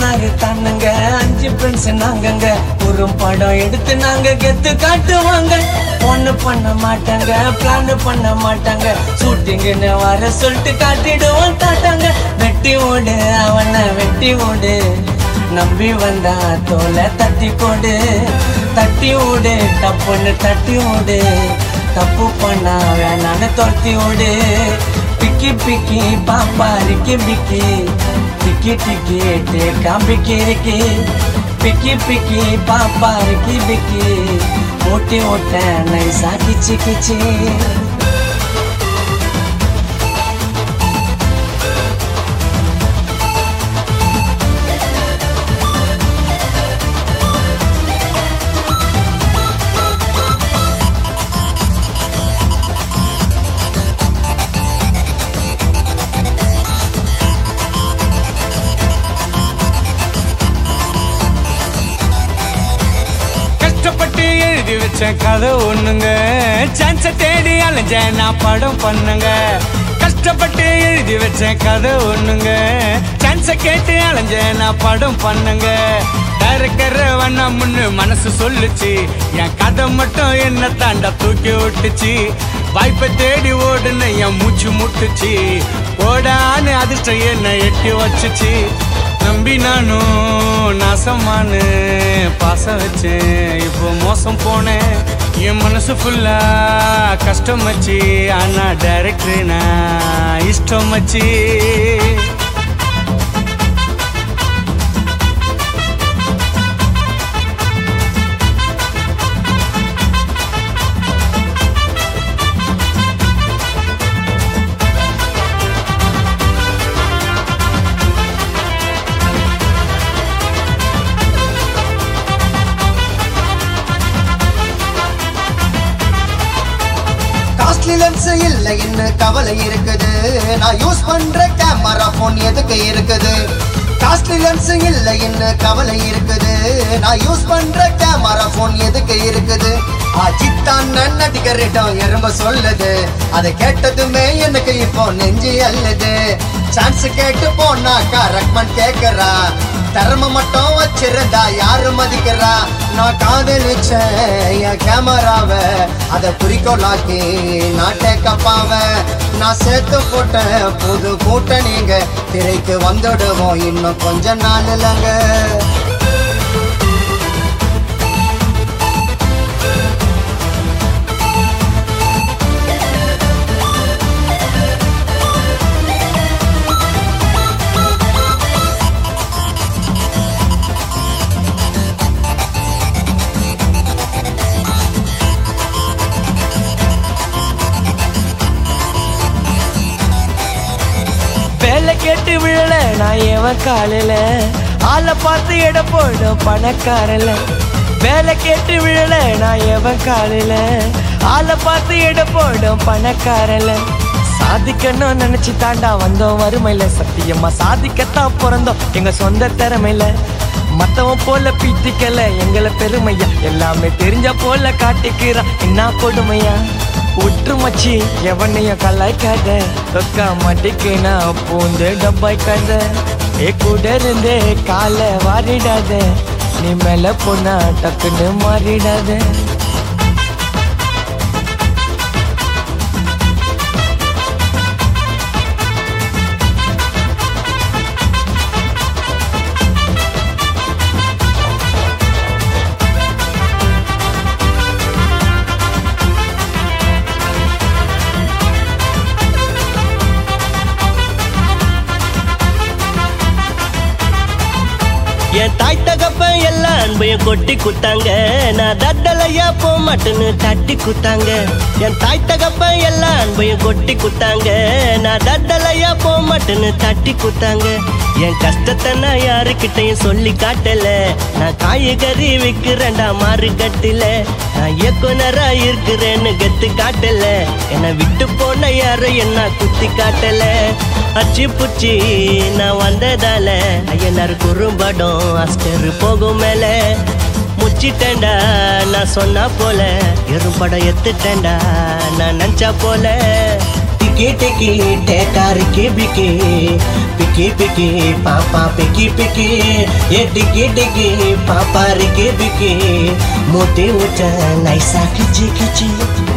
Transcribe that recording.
பதினாறு தானுங்க அஞ்சு ஃப்ரெண்ட்ஸ் நாங்கங்க ஒரு படம் எடுத்து நாங்க கெத்து காட்டுவாங்க ஒண்ணு பண்ண மாட்டாங்க பிளான் பண்ண மாட்டாங்க ஷூட்டிங்னு வர சொல்லிட்டு காட்டிடுவோம் தாட்டாங்க வெட்டி ஓடு அவனை வெட்டி ஓடு நம்பி வந்தா தோலை தட்டி போடு தட்டி ஓடு தப்புன்னு தட்டி ஓடு தப்பு பண்ணா வேணான்னு துரத்தி ஓடு பிக்கி பிக்கி பாப்பா ரிக்கி பிக்கி டிக்கி டிக்கி டேக்கா பிக்கி ரிக்கி பிக்கி பிக்கி பாப்பா ரிக்கி பிக்கி ஓட்டி ஓட்ட நைசா கிச்சி கிச்சி கஷ்டப்பட்டு எழுதி வச்ச கதை ஒண்ணுங்க சான்ஸ தேடி அலைஞ்ச நான் படம் பண்ணுங்க கஷ்டப்பட்டு எழுதி வச்ச கதை ஒண்ணுங்க சான்ஸ கேட்டு அலைஞ்ச நான் படம் பண்ணுங்க டேரக்டர் வண்ணம்னு மனசு சொல்லுச்சு என் கதை மட்டும் என்ன தாண்டா தூக்கி விட்டுச்சு வாய்ப்பை தேடி ஓடுன என் மூச்சு முட்டுச்சு ஓடான்னு அதிர்ஷ்டம் என்ன எட்டி வச்சுச்சு நம்பி நானும் நாசமானு பாசம் வச்சேன் இப்போ மோசம் போனேன் என் மனசு ஃபுல்லா கஷ்டம் வச்சு ஆனா டைரக்டர் நான் இஷ்டம் வச்சு காஸ்ட்லி லென்ஸ் இல்ல இன்னும் கவலை இருக்குது நான் யூஸ் பண்ற கேமரா போன் எதுக்கு இருக்குது காஸ்ட்லி லென்ஸ் இல்ல இன்னும் கவலை இருக்குது நான் யூஸ் பண்ற கேமரா போன் எதுக்கு இருக்குது அஜித்தான் நடிகரிடம் எறும்ப சொல்லுது அதை கேட்டதுமே எனக்கு இப்போ நெஞ்சு அல்லது சான்ஸ் கேட்டு போனாக்கா ரெக்கமெண்ட் கேக்குறா திறமை மட்டும் வச்சிருந்தா யாரு மதிக்கிறா நான் காதலிச்சேன் என் கேமராவை அதை குறிக்கோளாக்கி நான் டேக்கப்பாவ நான் சேர்த்து போட்டேன் புது கூட்டணிங்க திரைக்கு வந்துடுவோம் இன்னும் கொஞ்ச நாள் இல்லைங்க வேலை கேட்டு விழல நான் எவன் காலையில ஆளை பார்த்து எடை போடும் பணக்காரல வேலை கேட்டு விழல நான் எவன் காலையில ஆளை பார்த்து எடை போடும் பணக்காரல சாதிக்கணும் நினைச்சு தாண்டா வந்தோம் வறுமையில சத்தியமா சாதிக்கத்தான் பிறந்தோம் எங்க சொந்த திறமையில மத்தவன் போல பீத்திக்கல எங்களை பெருமையா எல்லாமே தெரிஞ்ச போல காட்டிக்கிறான் என்ன கொடுமையா உற்று மச்சி எவனையும் கலாய்க்காத தொக்கா மாட்டிக்கு நான் பூந்து டப்பாய்க்காத ஏ கூட இருந்தே காலை வாரிடாத நீ மேல போனா டக்குன்னு மாறிடாத என் தாய் தகப்ப எல்லா அன்பையும் கொட்டி குத்தாங்க நான் தட்டலையா போ மாட்டேன்னு தட்டி குத்தாங்க என் தாய் தகப்ப எல்லா அன்பையும் கொட்டி குத்தாங்க நான் தட்டலையா போ மாட்டேன்னு தட்டி குத்தாங்க என் கஷ்டத்தை நான் யாருக்கிட்டையும் சொல்லி காட்டல நான் காய்கறி விற்கிறேன்டா மாறு கட்டில நான் இயக்குனரா இருக்கிறேன்னு கெத்து காட்டல என்னை விட்டு போன யாரும் என்ன குத்தி காட்டல அச்சி புச்சி நான் வந்ததால ஐயனார் குறும்படம் அஸ்டர் போகும் மேல முச்சிட்டேன்டா நான் சொன்னா போல எறும்படம் எத்துட்டேன்டா நான் நினச்சா போல டிக்கி டிக்கி டேக்காரிக்கி பிக்கி பிக்கி பிக்கி பாப்பா பிக்கி பிக்கி ஏ டிக்கி டிக்கி பாப்பா ரிக்கி பிக்கி மோட்டி ஊட்ட நைசா கிச்சி கிச்சி